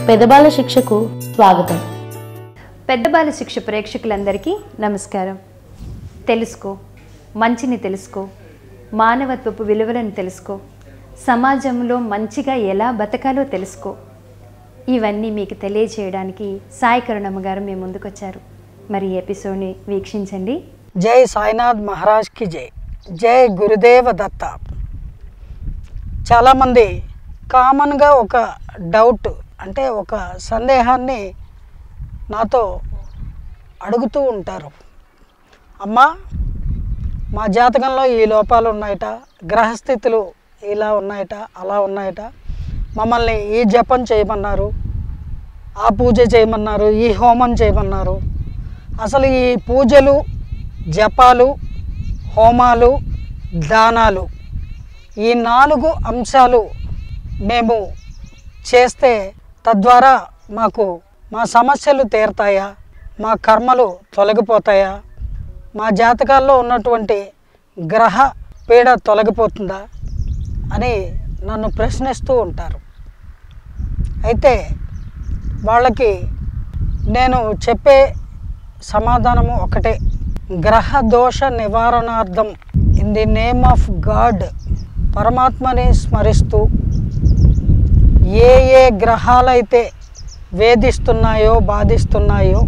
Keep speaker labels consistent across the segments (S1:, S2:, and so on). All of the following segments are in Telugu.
S1: పెదబాల శిక్షకు స్వాగతం
S2: పెద్దబాల శిక్ష ప్రేక్షకులందరికీ నమస్కారం తెలుసుకో మంచిని తెలుసుకో మానవత్వపు విలువలను తెలుసుకో సమాజంలో మంచిగా ఎలా బతకాలో తెలుసుకో ఇవన్నీ మీకు తెలియజేయడానికి సాయి కరుణమ్మ గారు మీ ముందుకొచ్చారు మరి ఈ ఎపిసోడ్ని వీక్షించండి
S3: జై సాయినాథ్ మహారాజ్కి జై జై గురుదేవ దత్త చాలామంది కామన్గా ఒక డౌట్ అంటే ఒక సందేహాన్ని నాతో అడుగుతూ ఉంటారు అమ్మా మా జాతకంలో ఈ లోపాలు ఉన్నాయట గ్రహస్థితులు ఇలా ఉన్నాయట అలా ఉన్నాయట మమ్మల్ని ఈ జపం చేయమన్నారు ఆ పూజ చేయమన్నారు ఈ హోమం చేయమన్నారు అసలు ఈ పూజలు జపాలు హోమాలు దానాలు ఈ నాలుగు అంశాలు మేము చేస్తే తద్వారా మాకు మా సమస్యలు తీరతాయా మా కర్మలు తొలగిపోతాయా మా జాతకాల్లో ఉన్నటువంటి గ్రహ పీడ తొలగిపోతుందా అని నన్ను ప్రశ్నిస్తూ ఉంటారు అయితే వాళ్ళకి నేను చెప్పే సమాధానము ఒకటే గ్రహ దోష నివారణార్థం in the name of God పరమాత్మని స్మరిస్తూ ఏ ఏ గ్రహాలైతే వేధిస్తున్నాయో బాధిస్తున్నాయో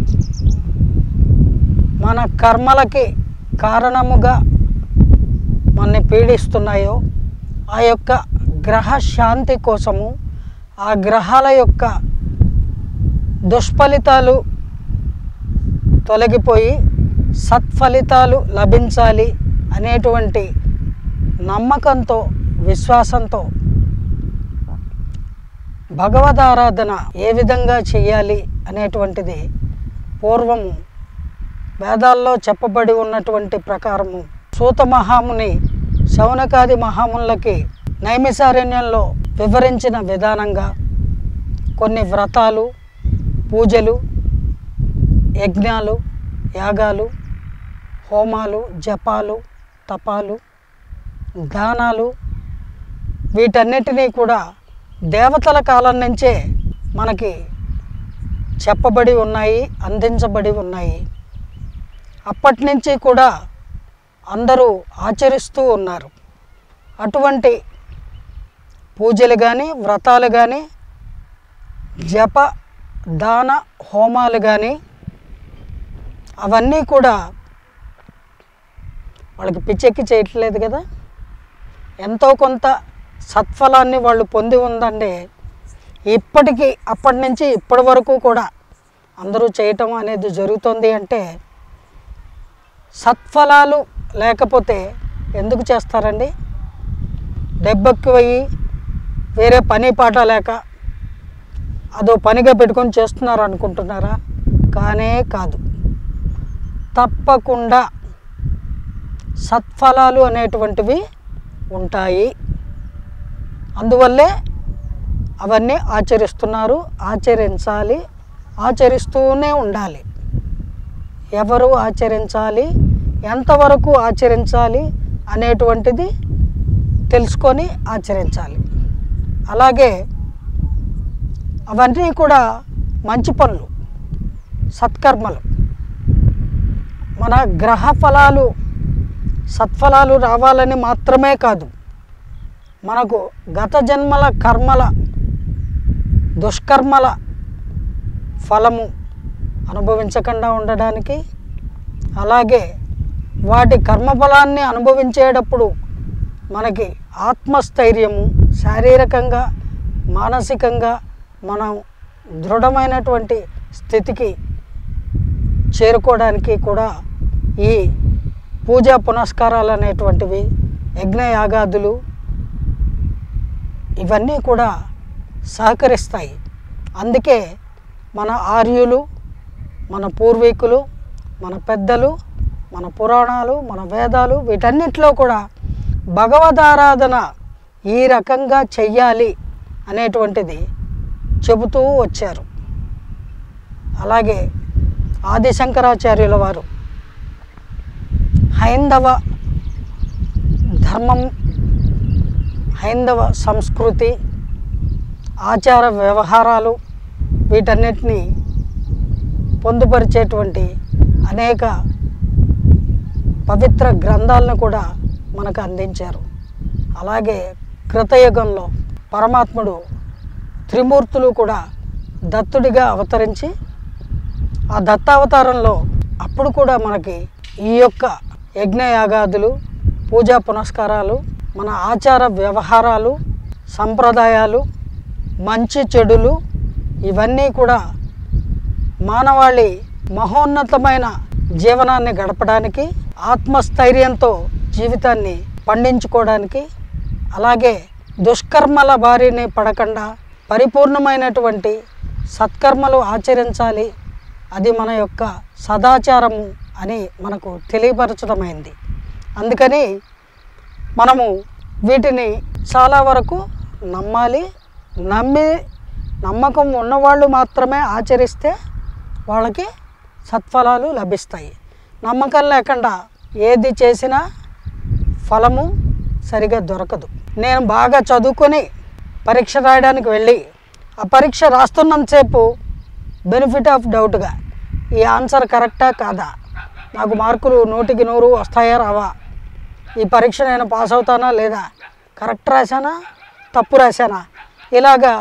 S3: మన కర్మలకి కారణముగా మనని పీడిస్తున్నాయో ఆ యొక్క గ్రహ శాంతి కోసము ఆ గ్రహాల యొక్క దుష్ఫలితాలు తొలగిపోయి సత్ఫలితాలు లభించాలి అనేటువంటి నమ్మకంతో విశ్వాసంతో భగవద్ ఆరాధన ఏ విధంగా చేయాలి అనేటువంటిది పూర్వము వేదాల్లో చెప్పబడి ఉన్నటువంటి ప్రకారము సూత మహాముని శౌనకాది మహాములకి నైమిసారణ్యంలో వివరించిన విధానంగా కొన్ని వ్రతాలు పూజలు యజ్ఞాలు యాగాలు హోమాలు జపాలు తపాలు దానాలు వీటన్నిటినీ కూడా దేవతల కాలం నుంచే మనకి చెప్పబడి ఉన్నాయి అందించబడి ఉన్నాయి అప్పటి నుంచి కూడా అందరూ ఆచరిస్తూ ఉన్నారు అటువంటి పూజలు కానీ వ్రతాలు కానీ జప దాన హోమాలు కానీ అవన్నీ కూడా వాళ్ళకి పిచ్చెక్కి చేయట్లేదు కదా ఎంతో కొంత సత్ఫలాన్ని వాళ్ళు పొంది ఉందంటే ఇప్పటికీ అప్పటి నుంచి ఇప్పటి వరకు కూడా అందరూ చేయటం అనేది జరుగుతుంది అంటే సత్ఫలాలు లేకపోతే ఎందుకు చేస్తారండి దెబ్బెక్కువయ్యి వేరే పని పాట లేక అదో పనిగా పెట్టుకొని చేస్తున్నారు అనుకుంటున్నారా కానే కాదు తప్పకుండా సత్ఫలాలు అనేటువంటివి ఉంటాయి అందువల్లే అవన్నీ ఆచరిస్తున్నారు ఆచరించాలి ఆచరిస్తూనే ఉండాలి ఎవరు ఆచరించాలి ఎంతవరకు ఆచరించాలి అనేటువంటిది తెలుసుకొని ఆచరించాలి అలాగే అవన్నీ కూడా మంచి పనులు సత్కర్మలు మన గ్రహ ఫలాలు సత్ఫలాలు రావాలని మాత్రమే కాదు మనకు గత జన్మల కర్మల దుష్కర్మల ఫలము అనుభవించకుండా ఉండడానికి అలాగే వాటి కర్మఫలాన్ని అనుభవించేటప్పుడు మనకి ఆత్మస్థైర్యము శారీరకంగా మానసికంగా మనం దృఢమైనటువంటి స్థితికి చేరుకోవడానికి కూడా ఈ పూజా పునస్కారాలు అనేటువంటివి యజ్ఞయాగాదులు ఇవన్నీ కూడా సహకరిస్తాయి అందుకే మన ఆర్యులు మన పూర్వీకులు మన పెద్దలు మన పురాణాలు మన వేదాలు వీటన్నిటిలో కూడా భగవదారాధన ఈ రకంగా చెయ్యాలి అనేటువంటిది చెబుతూ వచ్చారు అలాగే ఆదిశంకరాచార్యుల వారు హైందవ ధర్మం హైందవ సంస్కృతి ఆచార వ్యవహారాలు వీటన్నిటినీ పొందుపరిచేటువంటి అనేక పవిత్ర గ్రంథాలను కూడా మనకు అందించారు అలాగే కృతయుగంలో పరమాత్ముడు త్రిమూర్తులు కూడా దత్తుడిగా అవతరించి ఆ దత్తావతారంలో అప్పుడు కూడా మనకి ఈ యొక్క యజ్ఞయాగాదులు పూజా పునస్కారాలు మన ఆచార వ్యవహారాలు సంప్రదాయాలు మంచి చెడులు ఇవన్నీ కూడా మానవాళి మహోన్నతమైన జీవనాన్ని గడపడానికి ఆత్మస్థైర్యంతో జీవితాన్ని పండించుకోవడానికి అలాగే దుష్కర్మల బారిని పడకుండా పరిపూర్ణమైనటువంటి సత్కర్మలు ఆచరించాలి అది మన యొక్క సదాచారము అని మనకు తెలియపరచడమైంది అందుకని మనము వీటిని చాలా వరకు నమ్మాలి నమ్మి నమ్మకం ఉన్నవాళ్ళు మాత్రమే ఆచరిస్తే వాళ్ళకి సత్ఫలాలు లభిస్తాయి నమ్మకం లేకుండా ఏది చేసినా ఫలము సరిగా దొరకదు నేను బాగా చదువుకొని పరీక్ష రాయడానికి వెళ్ళి ఆ పరీక్ష రాస్తున్నంతసేపు బెనిఫిట్ ఆఫ్ డౌట్గా ఈ ఆన్సర్ కరెక్టా కాదా నాకు మార్కులు నూటికి నూరు వస్తాయా రావా ఈ పరీక్ష నేను పాస్ అవుతానా లేదా కరెక్ట్ రాశానా తప్పు రాశానా ఇలాగా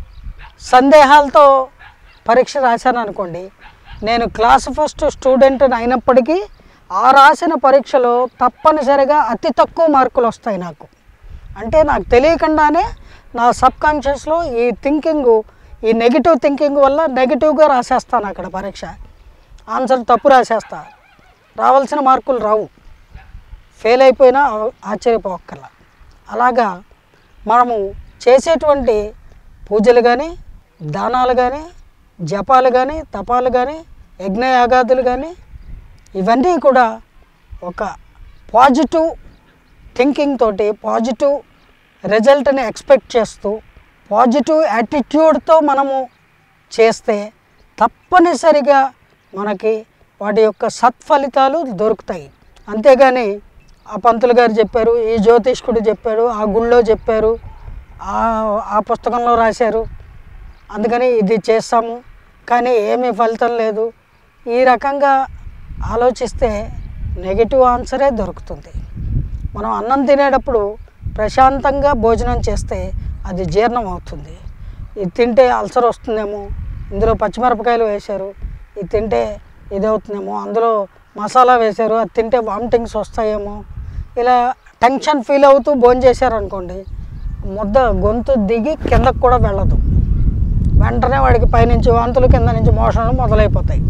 S3: సందేహాలతో పరీక్ష రాశాను అనుకోండి నేను క్లాస్ ఫస్ట్ స్టూడెంట్ అయినప్పటికీ ఆ రాసిన పరీక్షలో తప్పనిసరిగా అతి తక్కువ మార్కులు వస్తాయి నాకు అంటే నాకు తెలియకుండానే నా సబ్ కాన్షియస్లో ఈ థింకింగ్ ఈ నెగిటివ్ థింకింగ్ వల్ల నెగిటివ్గా రాసేస్తాను అక్కడ పరీక్ష ఆన్సర్ తప్పు రాసేస్తా రావాల్సిన మార్కులు రావు ఫెయిల్ అయిపోయినా ఆశ్చర్యపోక్కర్లా అలాగా మనము చేసేటువంటి పూజలు కానీ దానాలు కానీ జపాలు కానీ తపాలు కానీ యజ్ఞయాగాదులు కానీ ఇవన్నీ కూడా ఒక పాజిటివ్ థింకింగ్ తోటి పాజిటివ్ రిజల్ట్ని ఎక్స్పెక్ట్ చేస్తూ పాజిటివ్ యాటిట్యూడ్తో మనము చేస్తే తప్పనిసరిగా మనకి వాటి యొక్క సత్ఫలితాలు దొరుకుతాయి అంతేగాని ఆ పంతులు గారు చెప్పారు ఈ జ్యోతిష్కుడు చెప్పాడు ఆ గుళ్ళో చెప్పారు ఆ ఆ పుస్తకంలో రాశారు అందుకని ఇది చేస్తాము కానీ ఏమీ ఫలితం లేదు ఈ రకంగా ఆలోచిస్తే నెగిటివ్ ఆన్సరే దొరుకుతుంది మనం అన్నం తినేటప్పుడు ప్రశాంతంగా భోజనం చేస్తే అది జీర్ణం అవుతుంది ఇది తింటే అల్సర్ వస్తుందేమో ఇందులో పచ్చిమిరపకాయలు వేశారు ఇది తింటే ఇది అవుతుందేమో అందులో మసాలా వేశారు అది తింటే వామిటింగ్స్ వస్తాయేమో ఇలా టెన్షన్ ఫీల్ అవుతూ భోజనం చేశారనుకోండి ముద్ద గొంతు దిగి కిందకు కూడా వెళ్ళదు వెంటనే వాడికి పైనుంచి వాంతులు కింద నుంచి మోషన్లు మొదలైపోతాయి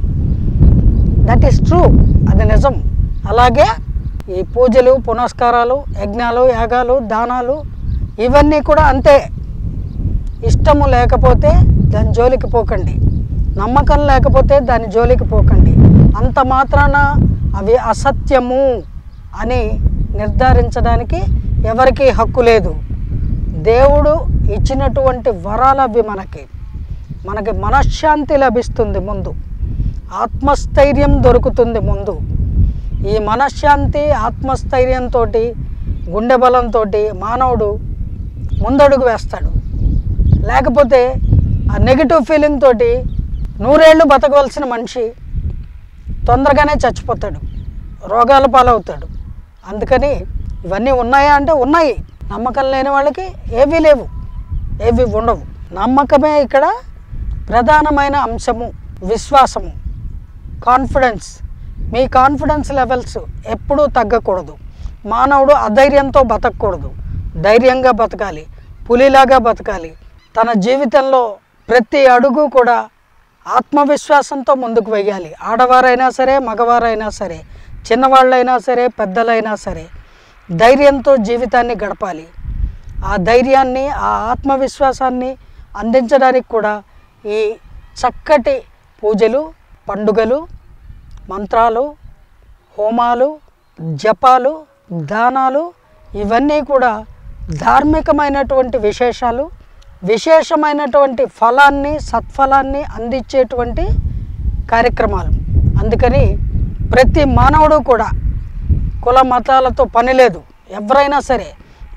S3: దట్ ఈస్ ట్రూ అది నిజం అలాగే ఈ పూజలు పునస్కారాలు యజ్ఞాలు యాగాలు దానాలు ఇవన్నీ కూడా అంతే ఇష్టము లేకపోతే దాని జోలికి పోకండి నమ్మకం లేకపోతే దాని జోలికి పోకండి అంత మాత్రాన అవి అసత్యము అని నిర్ధారించడానికి ఎవరికీ హక్కు లేదు దేవుడు ఇచ్చినటువంటి వరాలు అవి మనకి మనకి మనశ్శాంతి లభిస్తుంది ముందు ఆత్మస్థైర్యం దొరుకుతుంది ముందు ఈ మనశ్శాంతి ఆత్మస్థైర్యంతో గుండె బలంతో మానవుడు ముందడుగు వేస్తాడు లేకపోతే ఆ నెగిటివ్ ఫీలింగ్ తోటి నూరేళ్ళు బతకవలసిన మనిషి తొందరగానే చచ్చిపోతాడు రోగాల పాలవుతాడు అందుకని ఇవన్నీ ఉన్నాయా అంటే ఉన్నాయి నమ్మకం లేని వాళ్ళకి ఏవీ లేవు ఏవి ఉండవు నమ్మకమే ఇక్కడ ప్రధానమైన అంశము విశ్వాసము కాన్ఫిడెన్స్ మీ కాన్ఫిడెన్స్ లెవెల్స్ ఎప్పుడూ తగ్గకూడదు మానవుడు అధైర్యంతో బతకూడదు ధైర్యంగా బతకాలి పులిలాగా బతకాలి తన జీవితంలో ప్రతి అడుగు కూడా ఆత్మవిశ్వాసంతో ముందుకు వెయ్యాలి ఆడవారైనా సరే మగవారైనా సరే చిన్నవాళ్ళైనా సరే పెద్దలైనా సరే ధైర్యంతో జీవితాన్ని గడపాలి ఆ ధైర్యాన్ని ఆ ఆత్మవిశ్వాసాన్ని అందించడానికి కూడా ఈ చక్కటి పూజలు పండుగలు మంత్రాలు హోమాలు జపాలు దానాలు ఇవన్నీ కూడా ధార్మికమైనటువంటి విశేషాలు విశేషమైనటువంటి ఫలాన్ని సత్ఫలాన్ని అందించేటువంటి కార్యక్రమాలు అందుకని ప్రతి మానవుడు కూడా కుల మతాలతో పని లేదు ఎవరైనా సరే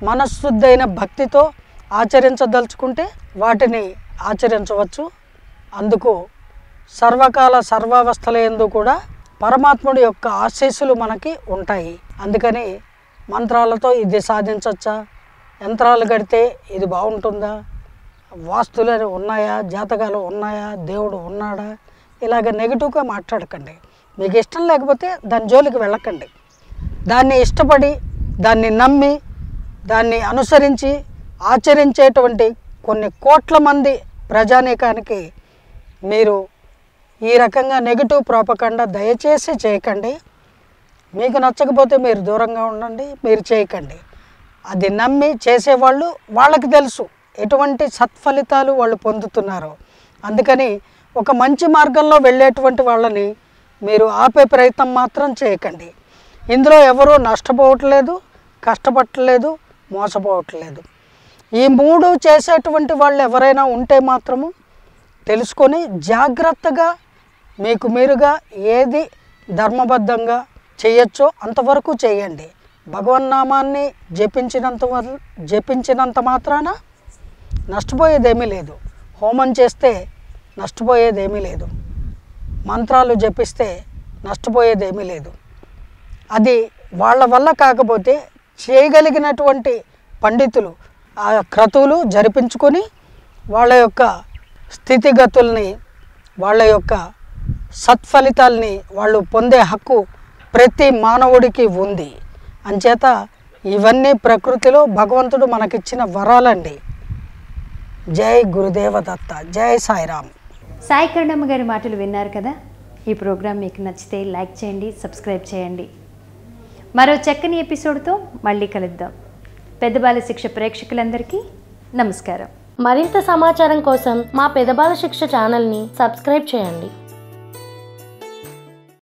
S3: మనశుద్ధైన భక్తితో ఆచరించదలుచుకుంటే వాటిని ఆచరించవచ్చు అందుకు సర్వకాల సర్వావస్థల ఎందు కూడా పరమాత్ముడి యొక్క ఆశీస్సులు మనకి ఉంటాయి అందుకని మంత్రాలతో ఇది సాధించవచ్చా యంత్రాలు కడితే ఇది బాగుంటుందా వాస్తులు ఉన్నాయా జాతకాలు ఉన్నాయా దేవుడు ఉన్నాడా ఇలాగ నెగిటివ్గా మాట్లాడకండి మీకు ఇష్టం లేకపోతే దాని జోలికి వెళ్ళకండి దాన్ని ఇష్టపడి దాన్ని నమ్మి దాన్ని అనుసరించి ఆచరించేటువంటి కొన్ని కోట్ల మంది ప్రజానీకానికి మీరు ఈ రకంగా నెగిటివ్ ప్రాపకండా దయచేసి చేయకండి మీకు నచ్చకపోతే మీరు దూరంగా ఉండండి మీరు చేయకండి అది నమ్మి చేసేవాళ్ళు వాళ్ళకి తెలుసు ఎటువంటి సత్ఫలితాలు వాళ్ళు పొందుతున్నారు అందుకని ఒక మంచి మార్గంలో వెళ్ళేటువంటి వాళ్ళని మీరు ఆపే ప్రయత్నం మాత్రం చేయకండి ఇందులో ఎవరూ నష్టపోవట్లేదు కష్టపడట్లేదు మోసపోవట్లేదు ఈ మూడు చేసేటువంటి వాళ్ళు ఎవరైనా ఉంటే మాత్రము తెలుసుకొని జాగ్రత్తగా మీకు మీరుగా ఏది ధర్మబద్ధంగా చేయొచ్చో అంతవరకు చేయండి భగవన్నామాన్ని జపించినంత వర- జపించినంత మాత్రాన నష్టపోయేదేమీ లేదు హోమం చేస్తే నష్టపోయేదేమీ లేదు మంత్రాలు జపిస్తే నష్టపోయేదేమీ లేదు అది వాళ్ళ వల్ల కాకపోతే చేయగలిగినటువంటి పండితులు ఆ క్రతువులు జరిపించుకొని వాళ్ళ యొక్క స్థితిగతుల్ని వాళ్ళ యొక్క సత్ఫలితాల్ని వాళ్ళు పొందే హక్కు ప్రతి మానవుడికి ఉంది అంచేత ఇవన్నీ ప్రకృతిలో భగవంతుడు మనకిచ్చిన వరాలండి జై గురుదేవ దత్త జై సాయిరామ్
S2: సాయి కరుణమ్మ గారి మాటలు విన్నారు కదా ఈ ప్రోగ్రాం మీకు నచ్చితే లైక్ చేయండి సబ్స్క్రైబ్ చేయండి మరో చక్కని ఎపిసోడ్తో మళ్ళీ కలుద్దాం పెద్దబాల శిక్ష ప్రేక్షకులందరికీ నమస్కారం
S1: మరింత సమాచారం కోసం మా పెదబాల శిక్ష ఛానల్ని సబ్స్క్రైబ్ చేయండి